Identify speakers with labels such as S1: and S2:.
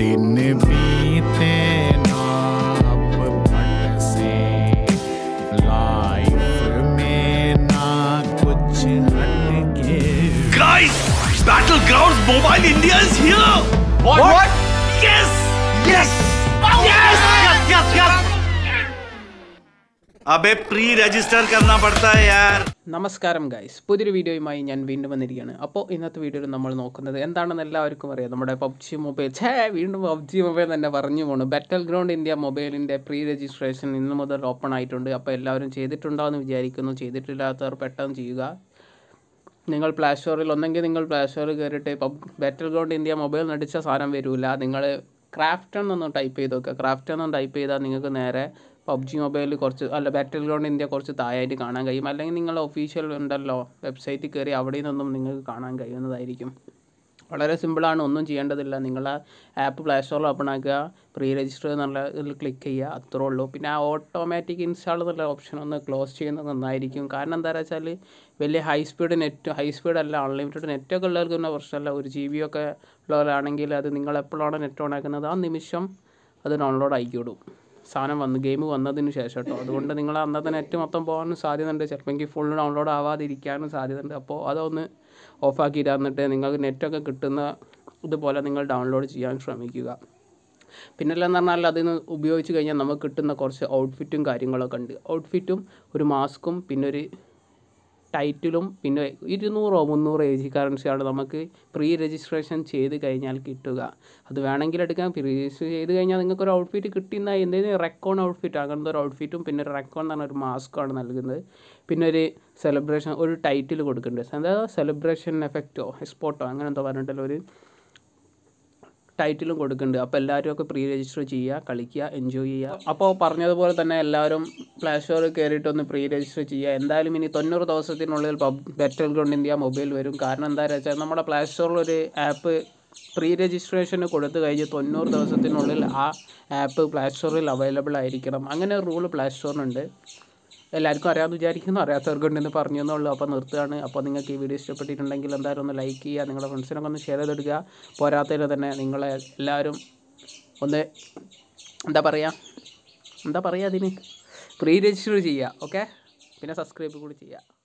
S1: दिन बीते ना अब पट से लाइफ में ना कुछ हटके
S2: Guys, Battlegrounds Mobile India is here! What? what? Yes! Yes! Yes! Yes! Yes! Yes! अबे प्री रजिस्टर करना पड़ता है यार
S3: നമസ്കാരം ഗൈസ് പുതിയൊരു വീഡിയോയുമായി ഞാൻ വീണ്ടും വന്നിരിക്കുകയാണ് അപ്പോൾ ഇന്നത്തെ വീഡിയോയിൽ നമ്മൾ നോക്കുന്നത് എന്താണെന്ന് എല്ലാവർക്കും അറിയാം നമ്മുടെ പബ്ജി മൊബൈൽ ഛേ വീണ്ടും പബ്ജി മൊബൈൽ തന്നെ പറഞ്ഞു പോണു ബാറ്റൽ ഗ്രൗണ്ട് ഇന്ത്യ മൊബൈലിൻ്റെ പ്രീ രജിസ്ട്രേഷൻ ഇന്ന് മുതൽ ഓപ്പൺ ആയിട്ടുണ്ട് അപ്പോൾ എല്ലാവരും ചെയ്തിട്ടുണ്ടോ എന്ന് വിചാരിക്കുന്നു ചെയ്തിട്ടില്ലാത്തവർ പെട്ടെന്ന് ചെയ്യുക നിങ്ങൾ പ്ലേ സ്റ്റോറിൽ ഒന്നെങ്കിൽ നിങ്ങൾ പ്ലേ സ്റ്റോറിൽ കയറിയിട്ട് ഇപ്പം ബാറ്റൽ ഗ്രൗണ്ട് ഇന്ത്യ മൊബൈൽ നടിച്ച സാധനം വരില്ല നിങ്ങൾ ക്രാഫ്റ്റ് എന്നൊന്ന് ടൈപ്പ് ചെയ്ത് നോക്കുക ക്രാഫ്റ്റ് എന്നൊന്ന് ടൈപ്പ് ചെയ്താൽ നിങ്ങൾക്ക് നേരെ പബ്ജി മൊബൈലിൽ കുറച്ച് അല്ല ബാറ്റൽ ഗ്രൗണ്ട് ഇന്ത്യ കുറച്ച് താഴായിട്ട് കാണാൻ കഴിയും അല്ലെങ്കിൽ നിങ്ങൾ ഒഫീഷ്യൽ ഉണ്ടല്ലോ വെബ്സൈറ്റിൽ കയറി അവിടെ നിന്നൊന്നും നിങ്ങൾക്ക് കാണാൻ കഴിയുന്നതായിരിക്കും വളരെ സിമ്പിളാണ് ഒന്നും ചെയ്യേണ്ടതില്ല നിങ്ങൾ ആ ആപ്പ് പ്ലേ സ്റ്റോറിൽ ഓപ്പൺ ആക്കുക പ്രീ രജിസ്റ്റർ എന്നുള്ള ഇതിൽ ക്ലിക്ക് ചെയ്യുക അത്രേ ഉള്ളൂ പിന്നെ ആ ഓട്ടോമാറ്റിക് ഇൻസ്റ്റാൾ എന്നുള്ള ഓപ്ഷൻ ഒന്ന് ക്ലോസ് ചെയ്യുന്നത് നന്നായിരിക്കും കാരണം എന്താ വെച്ചാൽ വലിയ high speed net high speed അല്ല അൺലിമിറ്റഡ് നെറ്റൊക്കെ ഉള്ളവർക്ക് പിന്നെ പ്രശ്നമല്ല ഒരു ജി ബി ഒക്കെ ഉള്ളവരാണെങ്കിൽ അത് നിങ്ങൾ എപ്പോഴാണ് നെറ്റ് ഓൺ ആക്കുന്നത് ആ നിമിഷം അത് ഡൗൺലോഡ് ആയിക്കോടും സാധനം വന്ന് ഗെയിം വന്നതിന് ശേഷം കേട്ടോ അതുകൊണ്ട് നിങ്ങൾ അന്നത്തെ നെറ്റ് മൊത്തം പോകാനും സാധ്യതയുണ്ട് ചിലപ്പോൾ ഫുൾ ഡൗൺലോഡ് ആവാതിരിക്കാനും സാധ്യതയുണ്ട് അപ്പോൾ അതൊന്ന് ഓഫാക്കി തന്നിട്ട് നിങ്ങൾക്ക് നെറ്റൊക്കെ കിട്ടുന്ന ഇതുപോലെ നിങ്ങൾ ഡൗൺലോഡ് ചെയ്യാൻ ശ്രമിക്കുക പിന്നെല്ലാം പറഞ്ഞാൽ അതിന് ഉപയോഗിച്ച് കഴിഞ്ഞാൽ നമുക്ക് കിട്ടുന്ന കുറച്ച് ഔട്ട്ഫിറ്റും കാര്യങ്ങളൊക്കെ ഉണ്ട് ഔട്ട്ഫിറ്റും ഒരു മാസ്കും പിന്നെ ഒരു ടൈറ്റിലും പിന്നെ ഇരുന്നൂറോ മുന്നൂറോ എ ജി കറൻസിയാണ് നമുക്ക് പ്രീ രജിസ്ട്രേഷൻ ചെയ്ത് കഴിഞ്ഞാൽ കിട്ടുക അത് വേണമെങ്കിൽ എടുക്കാം പ്രീ രജിസ്റ്റർ ചെയ്ത് കഴിഞ്ഞാൽ നിങ്ങൾക്ക് ഒരു ഔട്ട്ഫിറ്റ് കിട്ടുന്ന എന്തെങ്കിലും റെക്കോൺ ഔട്ട്ഫിറ്റ് അങ്ങനത്തെ ഒരു ഔട്ട്ഫിറ്റും പിന്നെ ഒരു റെക്കോൺ എന്ന് പറഞ്ഞ ഒരു മാസ്കാണ് നൽകുന്നത് പിന്നെ ഒരു സെലിബ്രേഷൻ ഒരു ടൈറ്റിൽ കൊടുക്കുന്നുണ്ട് അതായത് സെലിബ്രേഷൻ എഫക്റ്റോ എക്സ്പോർട്ടോ അങ്ങനെ എന്തോ പറഞ്ഞിട്ടുള്ള ഒരു ടൈറ്റിലും കൊടുക്കുന്നുണ്ട് അപ്പോൾ എല്ലാവരും ഒക്കെ പ്രീ രജിസ്റ്റർ ചെയ്യുക കളിക്കുക എൻജോയ് ചെയ്യുക അപ്പോൾ പറഞ്ഞതുപോലെ തന്നെ എല്ലാവരും പ്ലേ സ്റ്റോറിൽ കയറിയിട്ട് ഒന്ന് പ്രീ രജിസ്റ്റർ ചെയ്യുക എന്തായാലും ഇനി തൊണ്ണൂറ് ദിവസത്തിനുള്ളിൽ പബ് ബെറ്റൽ ഗ്രൗണ്ട് ഇന്ത്യ മൊബൈൽ വരും കാരണം എന്താ വെച്ചാൽ നമ്മുടെ പ്ലേ സ്റ്റോറിൽ ഒരു ആപ്പ് പ്രീ രജിസ്ട്രേഷന് കൊടുത്തു കഴിഞ്ഞ് തൊണ്ണൂറ് ദിവസത്തിനുള്ളിൽ ആ ആപ്പ് പ്ലേ സ്റ്റോറിൽ അവൈലബിൾ ആയിരിക്കണം അങ്ങനെ ഒരു റൂൾ പ്ലേ സ്റ്റോറിനുണ്ട് എല്ലാവർക്കും അറിയാമെന്ന് വിചാരിക്കുന്നു അറിയാത്തവർക്ക് ഉണ്ടെന്ന് പറഞ്ഞു എന്നുള്ളൂ അപ്പോൾ നിർത്തുകയാണ് അപ്പോൾ നിങ്ങൾക്ക് ഈ വീഡിയോ ഇഷ്ടപ്പെട്ടിട്ടുണ്ടെങ്കിൽ എന്തായാലും ഒന്ന് ലൈക്ക് ചെയ്യുക നിങ്ങളുടെ ഫ്രണ്ട്സിനൊക്കെ ഒന്ന് ഷെയർ ചെയ്തെടുക്കുക പോരാത്തതിന് തന്നെ നിങ്ങളെ എല്ലാവരും ഒന്ന് എന്താ പറയുക എന്താ പറയുക അതിന് പ്രീ രജിസ്റ്റർ ചെയ്യുക ഓക്കെ പിന്നെ സബ്സ്ക്രൈബ് കൂടി ചെയ്യുക